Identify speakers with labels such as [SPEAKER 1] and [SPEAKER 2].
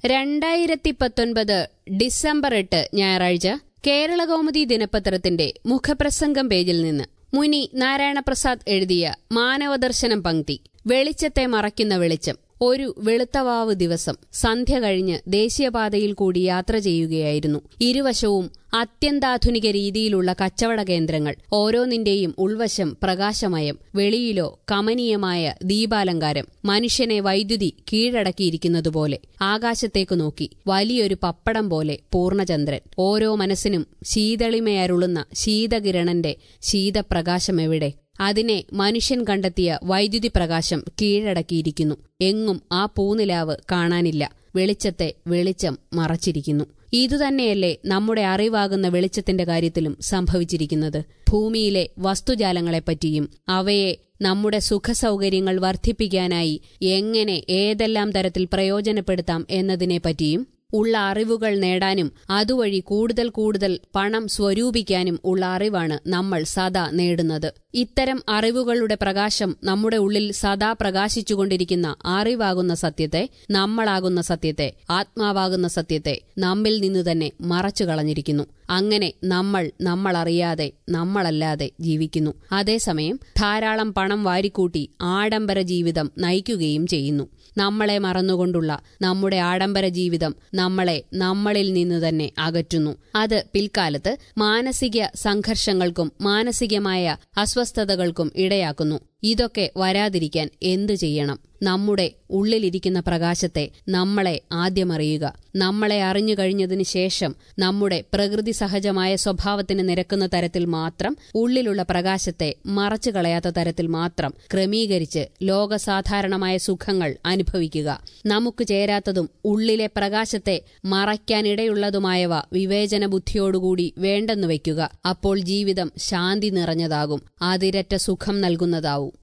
[SPEAKER 1] രണ്ടായിരത്തി പത്തൊൻപത് ഡിസംബർ എട്ട് ഞായറാഴ്ച കേരളകൗമുദി ദിനപത്രത്തിന്റെ മുഖപ്രസംഗം പേജിൽ നിന്ന് മുനി നാരായണപ്രസാദ് എഴുതിയ മാനവദർശനം പങ്ക്തി വെളിച്ചത്തെ മറയ്ക്കുന്ന വെളിച്ചം ഒരു വെളുത്തവാവ് ദിവസം സന്ധ്യ കഴിഞ്ഞ് ദേശീയപാതയിൽ കൂടി യാത്ര ചെയ്യുകയായിരുന്നു ഇരുവശവും അത്യന്താധുനിക രീതിയിലുള്ള കച്ചവട കേന്ദ്രങ്ങൾ ഓരോന്നിന്റെയും ഉൾവശം പ്രകാശമയം വെളിയിലോ കമനീയമായ ദീപാലങ്കാരം മനുഷ്യനെ വൈദ്യുതി കീഴടക്കിയിരിക്കുന്നതുപോലെ ആകാശത്തേക്ക് നോക്കി വലിയൊരു പപ്പടം പോലെ പൂർണ്ണചന്ദ്രൻ ഓരോ മനസ്സിനും ശീതളിമയരുളുന്ന ശീതകിരണന്റെ ശീതപ്രകാശമെവിടെ അതിനെ മനുഷ്യൻ കണ്ടെത്തിയ വൈദ്യുതി പ്രകാശം കീഴടക്കിയിരിക്കുന്നു എങ്ങും ആ പൂനിലാവ് കാണാനില്ല വെളിച്ചത്തെ വെളിച്ചം മറച്ചിരിക്കുന്നു ഇതുതന്നെയല്ലേ നമ്മുടെ അറിവാകുന്ന വെളിച്ചത്തിന്റെ കാര്യത്തിലും സംഭവിച്ചിരിക്കുന്നത് ഭൂമിയിലെ വസ്തുജാലങ്ങളെപ്പറ്റിയും അവയെ നമ്മുടെ സുഖസൗകര്യങ്ങൾ വർദ്ധിപ്പിക്കാനായി എങ്ങനെ ഏതെല്ലാം തരത്തിൽ പ്രയോജനപ്പെടുത്താം എന്നതിനെപ്പറ്റിയും ഉള്ള അറിവുകൾ നേടാനും അതുവഴി കൂടുതൽ കൂടുതൽ പണം സ്വരൂപിക്കാനും ഉള്ള അറിവാണ് നമ്മൾ സദാ നേടുന്നത് ഇത്തരം അറിവുകളുടെ പ്രകാശം നമ്മുടെ ഉള്ളിൽ സദാ പ്രകാശിച്ചുകൊണ്ടിരിക്കുന്ന അറിവാകുന്ന സത്യത്തെ നമ്മളാകുന്ന സത്യത്തെ ആത്മാവാകുന്ന സത്യത്തെ നമ്മിൽ നിന്നു തന്നെ മറച്ചു കളഞ്ഞിരിക്കുന്നു അങ്ങനെ നമ്മൾ നമ്മളറിയാതെ നമ്മളല്ലാതെ ജീവിക്കുന്നു അതേസമയം ധാരാളം പണം വാരിക്കൂട്ടി ആഡംബര ജീവിതം നയിക്കുകയും ചെയ്യുന്നു നമ്മളെ മറന്നുകൊണ്ടുള്ള നമ്മുടെ ആഡംബര ജീവിതം നമ്മളെ നമ്മളിൽ നിന്ന് തന്നെ അകറ്റുന്നു അത് പിൽക്കാലത്ത് മാനസിക സംഘർഷങ്ങൾക്കും മാനസികമായ അസ്വസ്ഥതകൾക്കും ഇടയാക്കുന്നു ഇതൊക്കെ വരാതിരിക്കാൻ എന്തു ചെയ്യണം നമ്മുടെ ഉള്ളിലിരിക്കുന്ന പ്രകാശത്തെ നമ്മളെ ആദ്യമറിയുക നമ്മളെ അറിഞ്ഞു കഴിഞ്ഞതിന് ശേഷം നമ്മുടെ പ്രകൃതി സഹജമായ സ്വഭാവത്തിന് നിരക്കുന്ന തരത്തിൽ മാത്രം ഉള്ളിലുള്ള പ്രകാശത്തെ മറച്ചു കളയാത്ത തരത്തിൽ മാത്രം ക്രമീകരിച്ച് ലോകസാധാരണമായ സുഖങ്ങൾ അനുഭവിക്കുക നമുക്ക് ചേരാത്തതും ഉള്ളിലെ പ്രകാശത്തെ മറയ്ക്കാനിടയുള്ളതുമായവ വിവേചന ബുദ്ധിയോടുകൂടി വേണ്ടെന്ന് വയ്ക്കുക അപ്പോൾ ജീവിതം ശാന്തി നിറഞ്ഞതാകും അതിരറ്റ സുഖം നൽകുന്നതാവും